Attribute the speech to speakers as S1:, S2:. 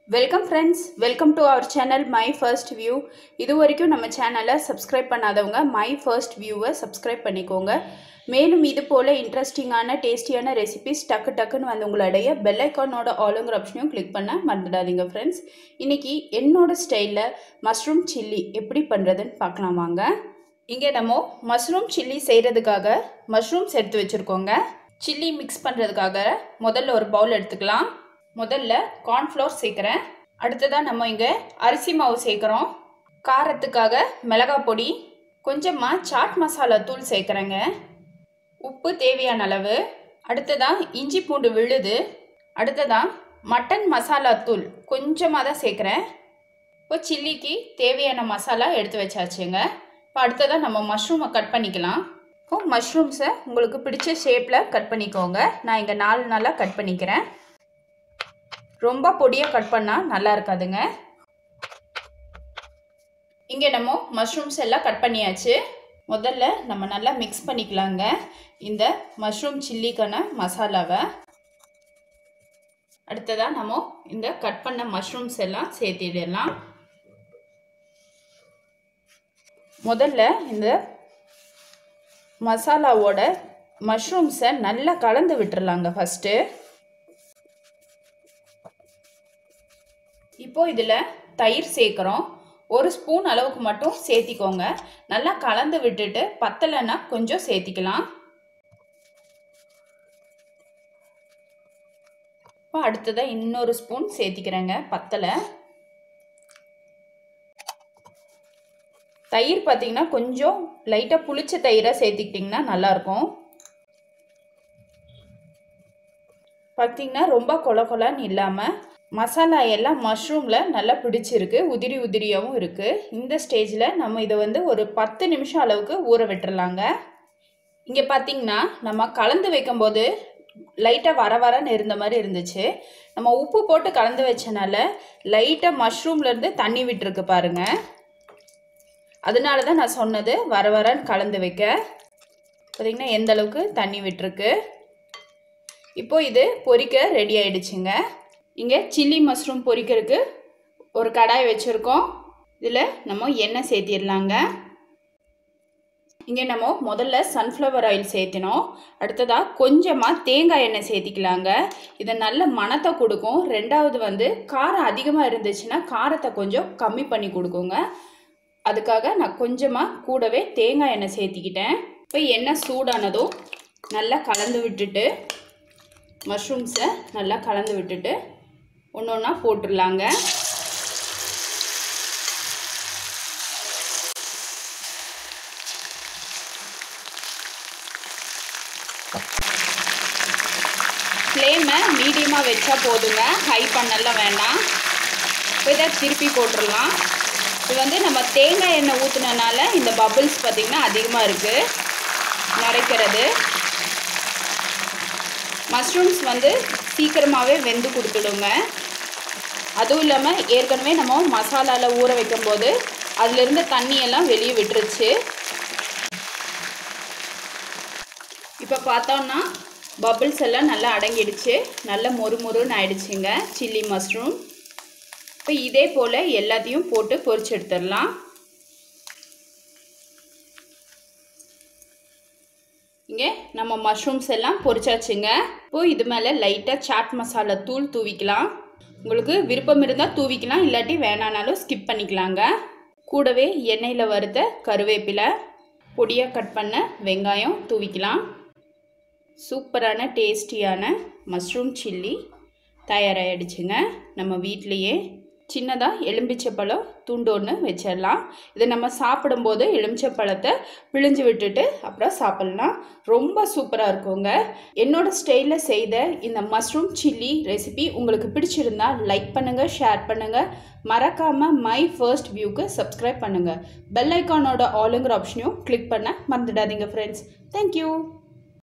S1: welcome friends welcome to our channel my first view இது வரைக்கும் நம்ம சேனலை சப்ஸ்கிரைப் பண்ணாதவங்க மை ஃபர்ஸ்ட் வியூவை சப்ஸ்கிரைப் பண்ணிக்கோங்க மேலும் இது போல் இன்ட்ரெஸ்டிங்கான டேஸ்டியான ரெசிபிஸ் டக்கு டக்குன்னு வந்து உங்களுடைய பெல் ஐக்கானோட ஆளுங்கிற ஆப்ஷனையும் கிளிக் பண்ண மறந்துடாதீங்க ஃப்ரெண்ட்ஸ் இன்றைக்கி என்னோட ஸ்டைலில் மஷ்ரூம் சில்லி எப்படி பண்ணுறதுன்னு பார்க்கலாம் வாங்க இங்கே நம்ம மஷ்ரூம் சில்லி செய்கிறதுக்காக மஷ்ரூம்ஸ் எடுத்து வச்சுருக்கோங்க சில்லி மிக்ஸ் பண்ணுறதுக்காக முதல்ல ஒரு பவுல் எடுத்துக்கலாம் முதல்ல கார்ன்ஃப்ளவர் சேர்க்குறேன் அடுத்ததாக நம்ம இங்கே அரிசி மாவு சேர்க்குறோம் காரத்துக்காக மிளகாய் பொடி கொஞ்சமாக சாட் மசாலா தூள் சேர்க்குறேங்க உப்பு தேவையான அளவு அடுத்ததாக இஞ்சி பூண்டு விழுது அடுத்ததாக மட்டன் மசாலா தூள் கொஞ்சமாக தான் சேர்க்குறேன் இப்போ சில்லிக்கு தேவையான மசாலா எடுத்து வச்சாச்சுங்க இப்போ அடுத்ததாக நம்ம மஷ்ரூமை கட் பண்ணிக்கலாம் இப்போ மஷ்ரூம்ஸை உங்களுக்கு பிடிச்ச ஷேப்பில் கட் பண்ணிக்கோங்க நான் இங்கே நாலு நாளாக கட் பண்ணிக்கிறேன் ரொம்ப பொடியாக கட் பண்ணால் நல்லா இருக்காதுங்க இங்கே நம்ம மஷ்ரூம்ஸ் எல்லாம் கட் பண்ணியாச்சு முதல்ல நம்ம நல்லா மிக்ஸ் பண்ணிக்கலாங்க இந்த மஷ்ரூம் சில்லிக்கான மசாலாவை அடுத்ததாக நம்ம இந்த கட் பண்ண மஷ்ரூம்ஸ் எல்லாம் சேர்த்திடலாம் முதல்ல இந்த மசாலாவோட மஷ்ரூம்ஸை நல்லா கலந்து விட்டுறலாங்க ஃபஸ்ட்டு இப்போ இதில் தயிர் சேர்க்குறோம் ஒரு ஸ்பூன் அளவுக்கு மட்டும் சேர்த்திக்கோங்க நல்லா கலந்து விட்டுட்டு பத்தலைன்னா கொஞ்சம் சேர்த்திக்கலாம் இப்போ அடுத்ததாக இன்னொரு ஸ்பூன் சேர்த்திக்கிறேங்க பத்தலை தயிர் பார்த்தீங்கன்னா கொஞ்சம் லைட்டாக புளிச்ச தயிரை சேர்த்திக்கிட்டிங்கன்னா நல்லாயிருக்கும் பார்த்தீங்கன்னா ரொம்ப கொல கொலன்னு இல்லாமல் மசாலா எல்லாம் மஷ்ரூமில் நல்லா பிடிச்சிருக்கு உதிரி உதிரியாகவும் இருக்குது இந்த ஸ்டேஜில் நம்ம இதை வந்து ஒரு பத்து நிமிஷம் அளவுக்கு ஊற விட்டுறலாங்க இங்கே பார்த்தீங்கன்னா நம்ம கலந்து வைக்கும்போது லைட்டாக வர வரன்னு இருந்த மாதிரி இருந்துச்சு நம்ம உப்பு போட்டு கலந்து வச்சனால லைட்டாக மஷ்ரூம்லேருந்து தண்ணி விட்டுருக்கு பாருங்க அதனால தான் நான் சொன்னது வர வரன்னு கலந்து வைக்க பார்த்திங்கன்னா எந்த அளவுக்கு தண்ணி விட்டுருக்கு இப்போ இது பொரிக்க ரெடி ஆயிடுச்சுங்க இங்கே சில்லி மஷ்ரூம் பொரிக்கிறதுக்கு ஒரு கடாய் வச்சுருக்கோம் இதில் நம்ம எண்ணெய் சேர்த்திடலாங்க இங்கே நம்ம முதல்ல சன்ஃப்ளவர் ஆயில் சேர்த்தினோம் அடுத்ததாக கொஞ்சமாக தேங்காய் எண்ணெய் சேர்த்திக்கலாங்க இது நல்ல மணத்தை கொடுக்கும் ரெண்டாவது வந்து காரம் அதிகமாக இருந்துச்சுன்னா காரத்தை கொஞ்சம் கம்மி பண்ணி கொடுக்குங்க அதுக்காக நான் கொஞ்சமாக கூடவே தேங்காய் எண்ணெய் சேர்த்திக்கிட்டேன் இப்போ எண்ணெய் சூடானதும் நல்லா கலந்து விட்டுட்டு மஷ்ரூம்ஸை நல்லா கலந்து விட்டுட்டு ஒன்று ஒன்றா போட்டுடலாங்க ஃப்ளேமை மீடியமாக வச்சா போதுங்க ஹை பண்ணலாம் வேண்டாம் இப்போ இதை திருப்பி போட்டுடலாம் இது வந்து நம்ம தேங்காய் எண்ணெய் ஊற்றுனனால இந்த பபிள்ஸ் பார்த்திங்கன்னா அதிகமாக இருக்குது நரைக்கிறது மஷ்ரூம்ஸ் வந்து சீக்கிரமாகவே வெந்து கொடுத்துடுங்க அதுவும் இல்லாமல் ஏற்கனவே நம்ம மசாலாவில் ஊற வைக்கும்போது அதிலிருந்த தண்ணியெல்லாம் வெளியே விட்டுருச்சு இப்போ பார்த்தோன்னா பபிள்ஸ் எல்லாம் நல்லா அடங்கிடுச்சு நல்ல மொறு மொறுன்னு ஆயிடுச்சுங்க சில்லி மஷ்ரூம் இப்போ இதே போல் எல்லாத்தையும் போட்டு பொரிச்சு எடுத்துடலாம் இங்கே நம்ம மஷ்ரூம்ஸ் எல்லாம் பொரிச்சாச்சுங்க இப்போது இது மேலே லைட்டாக சாட் மசாலா தூள் தூவிக்கலாம் உங்களுக்கு விருப்பம் இருந்தால் தூவிக்கலாம் இல்லாட்டி வேணானாலும் ஸ்கிப் பண்ணிக்கலாங்க கூடவே எண்ணெயில் வறுத்த கருவேப்பிலை பொடியாக கட் பண்ண வெங்காயம் தூவிக்கலாம் சூப்பரான டேஸ்டியான மஷ்ரூம் சில்லி தயாராகிடுச்சுங்க நம்ம வீட்லேயே சின்னதாக எலும்பிச்சப்பழம் துண்டு ஒன்று வச்சிடலாம் இதை நம்ம சாப்பிடும்போது எலுமிச்சப்பழத்தை பிழிஞ்சு விட்டுட்டு அப்புறம் சாப்பிட்லாம் ரொம்ப சூப்பராக இருக்குங்க என்னோட ஸ்டைலில் செய்த இந்த மஷ்ரூம் சில்லி ரெசிபி உங்களுக்கு பிடிச்சிருந்தா லைக் பண்ணுங்கள் ஷேர் பண்ணுங்கள் மறக்காமல் மை ஃபர்ஸ்ட் வியூக்கு சப்ஸ்கிரைப் பண்ணுங்கள் பெல் ஐக்கானோட ஆளுங்கிற ஆப்ஷனையும் கிளிக் பண்ண மறந்துடாதீங்க ஃப்ரெண்ட்ஸ் தேங்க்யூ